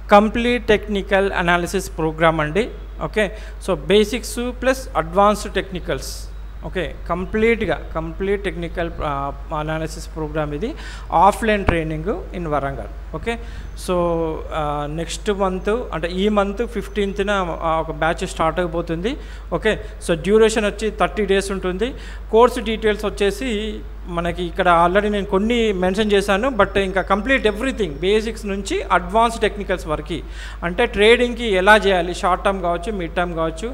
complete technical analysis program అండి okay so basics plus advanced technicals okay కంప్లీట్గా complete technical analysis program ఇది offline training in Warangal okay so next month అంటే ఈ month ఫిఫ్టీన్త్న ఒక batch start అయిపోతుంది okay so duration వచ్చి thirty days ఉంటుంది కోర్స్ డీటెయిల్స్ వచ్చేసి మనకి ఇక్కడ ఆల్రెడీ నేను కొన్ని మెన్షన్ చేశాను బట్ ఇంకా కంప్లీట్ ఎవ్రీథింగ్ బేసిక్స్ నుంచి అడ్వాన్స్ టెక్నికల్స్ వరకు అంటే ట్రేడింగ్కి ఎలా చేయాలి షార్ట్ టర్మ్ కావచ్చు మిడ్ టర్మ్ కావచ్చు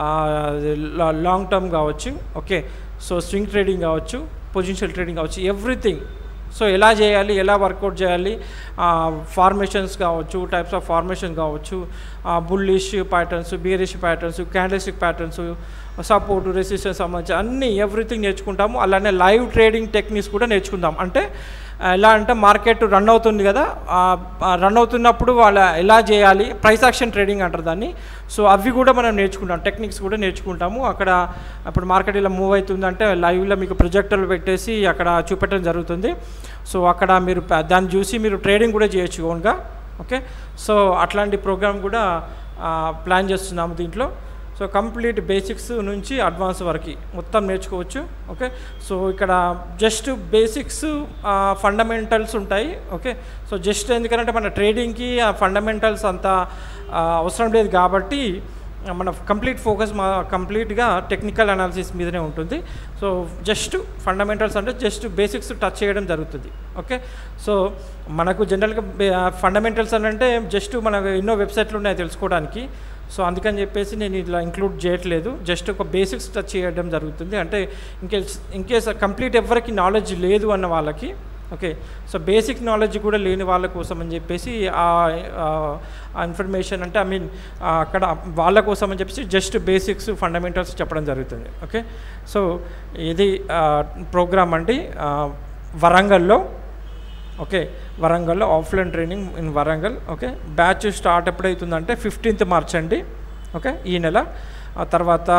లాంగ్ టర్మ్ కావచ్చు ఓకే సో స్వింగ్ ట్రేడింగ్ కావచ్చు పొజిషనల్ ట్రేడింగ్ కావచ్చు ఎవ్రీథింగ్ సో ఎలా చేయాలి ఎలా వర్కౌట్ చేయాలి ఫార్మేషన్స్ కావచ్చు టైప్స్ ఆఫ్ ఫార్మేషన్ కావచ్చు bullish patterns bearish patterns candlestick patterns support resistance సంబంధించి అన్ని ఎవ్రీథింగ్ నేర్చుకుంటాము అలానే లైవ్ ట్రేడింగ్ టెక్నిక్స్ కూడా నేర్చుకుందాం అంటే ఎలా అంటే మార్కెట్ రన్ అవుతుంది కదా రన్ అవుతున్నప్పుడు వాళ్ళ ఎలా చేయాలి ప్రైస్ యాక్షన్ ట్రేడింగ్ అంటారు దాన్ని సో అవి కూడా మనం నేర్చుకుంటాం టెక్నిక్స్ కూడా నేర్చుకుంటాము అక్కడ ఇప్పుడు మార్కెట్ ఇలా మూవ్ అవుతుందంటే లైవ్లో మీకు ప్రొజెక్టర్లు పెట్టేసి అక్కడ చూపెట్టడం జరుగుతుంది సో అక్కడ మీరు ప- దాన్ని చూసి మీరు ట్రేడింగ్ కూడా చేయొచ్చు ఓన్గా ఓకే సో అట్లాంటి ప్రోగ్రామ్ కూడా ఆ, ప్లాన్ చేస్తున్నాము దీంట్లో సో కంప్లీట్ బేసిక్స్ నుంచి అడ్వాన్స్ వరకు మొత్తం నేర్చుకోవచ్చు ఓకే సో ఇక్కడ జస్ట్ బేసిక్స్ ఫండమెంటల్స్ ఉంటాయి ఓకే సో జస్ట్ ఎందుకంటే మన ట్రేడింగ్కి ఆ ఫండమెంటల్స్ అంత ఆ, అవసరం లేదు కాబట్టి మన కంప్లీట్ ఫోకస్ మా కంప్లీట్గా టెక్నికల్ అనాలిసిస్ మీదనే ఉంటుంది సో జస్ట్ ఫండమెంటల్స్ అంటే జస్ట్ బేసిక్స్ టచ్ చేయడం జరుగుతుంది ఓకే సో మనకు జనరల్గా ఫండమెంటల్స్ అని అంటే జస్ట్ మనకు ఎన్నో వెబ్సైట్లు ఉన్నాయి తెలుసుకోవడానికి సో అందుకని చెప్పేసి నేను ఇట్లా ఇంక్లూడ్ చేయట్లేదు జస్ట్ ఒక బేసిక్స్ టచ్ చేయడం జరుగుతుంది అంటే ఇంకేస్ ఇంకేస్ కంప్లీట్ ఎవరికి నాలెడ్జ్ లేదు అన్న వాళ్ళకి ఓకే సో బేసిక్ నాలెడ్జ్ కూడా లేని వాళ్ళ కోసం అని చెప్పేసి ఆ ఆ ఇన్ఫర్మేషన్ అంటే ఐ మీన్ అక్కడ వాళ్ళ కోసం అని చెప్పేసి జస్ట్ బేసిక్స్ ఫండమెంటల్స్ చెప్పడం జరుగుతుంది ఓకే సో ఇది ప్రోగ్రామ్ అండి ఆ, వరంగల్లో ఓకే వరంగల్లో offline training in Warangal okay batch start ఎప్పుడవుతుందంటే ఫిఫ్టీన్త్ మార్చ్ అండి ఓకే ఈ నెల ఆ తర్వాత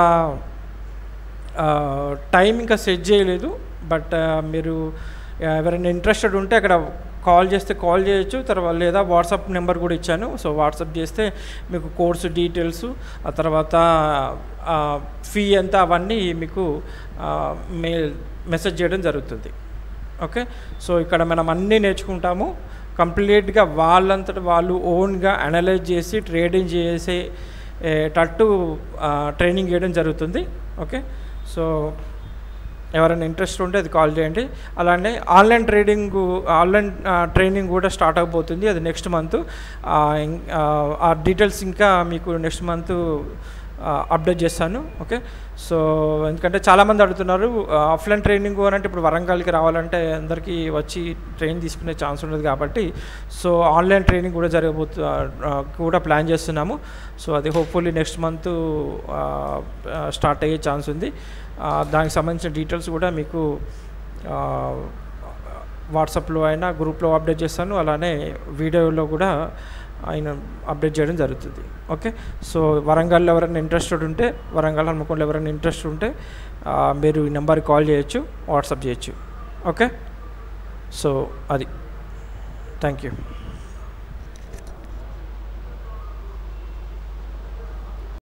టైం ఇంకా సెట్ చేయలేదు బట్ మీరు ఎవరైనా ఇంట్రెస్టెడ్ ఉంటే అక్కడ కాల్ చేస్తే కాల్ చేయొచ్చు తర్వాత లేదా వాట్సాప్ నెంబర్ కూడా ఇచ్చాను సో వాట్సాప్ చేస్తే మీకు కోర్సు డీటెయిల్స్ ఆ తర్వాత ఫీ ఎంత అవన్నీ మీకు మెయిల్ మెసేజ్ చేయడం జరుగుతుంది ఓకే సో ఇక్కడ మనం అన్నీ నేర్చుకుంటాము కంప్లీట్గా వాళ్ళంతట వాళ్ళు ఓన్గా అనలైజ్ చేసి ట్రేడింగ్ చేసే ఏ, టట్టు ఆ, ట్రైనింగ్ చేయడం జరుగుతుంది ఓకే సో ఎవరైనా ఇంట్రెస్ట్ ఉంటే అది కాల్ చేయండి అలానే ఆన్లైన్ ట్రేడింగ్ ఆన్లైన్ ఆ, ట్రైనింగ్ కూడా స్టార్ట్ అవబోతుంది అది నెక్స్ట్ మంత్ ఆ డీటెయిల్స్ ఇంకా మీకు నెక్స్ట్ మంత్ అప్డేట్ చేస్తాను ఓకే సో ఎందుకంటే చాలామంది అడుగుతున్నారు ఆఫ్లైన్ ట్రైనింగ్ అని అంటే ఇప్పుడు వరంగల్కి రావాలంటే అందరికీ వచ్చి ట్రైన్ తీసుకునే ఛాన్స్ ఉండదు కాబట్టి సో ఆన్లైన్ ట్రైనింగ్ కూడా జరగబోతు ఆ, ఆ, కూడా ప్లాన్ చేస్తున్నాము సో అది హోప్ఫుల్లీ నెక్స్ట్ మంత్ స్టార్ట్ అయ్యే ఛాన్స్ ఉంది ఆ, దానికి సంబంధించిన డీటెయిల్స్ కూడా మీకు ఆ, వాట్సాప్లో అయినా గ్రూప్లో అప్డేట్ చేస్తాను అలానే వీడియోలో కూడా ఆయన అప్డేట్ చేయడం జరుగుతుంది ఓకే సో వరంగల్లో ఎవరైనా ఇంట్రెస్టెడ్ ఉంటే వరంగల్ హన్మకొండలో ఎవరైనా ఇంట్రెస్ట్ ఉంటే ఆ, మీరు ఈ నెంబర్కి కాల్ చేయొచ్చు వాట్సాప్ చేయొచ్చు ఓకే సో అది థ్యాంక్ యూ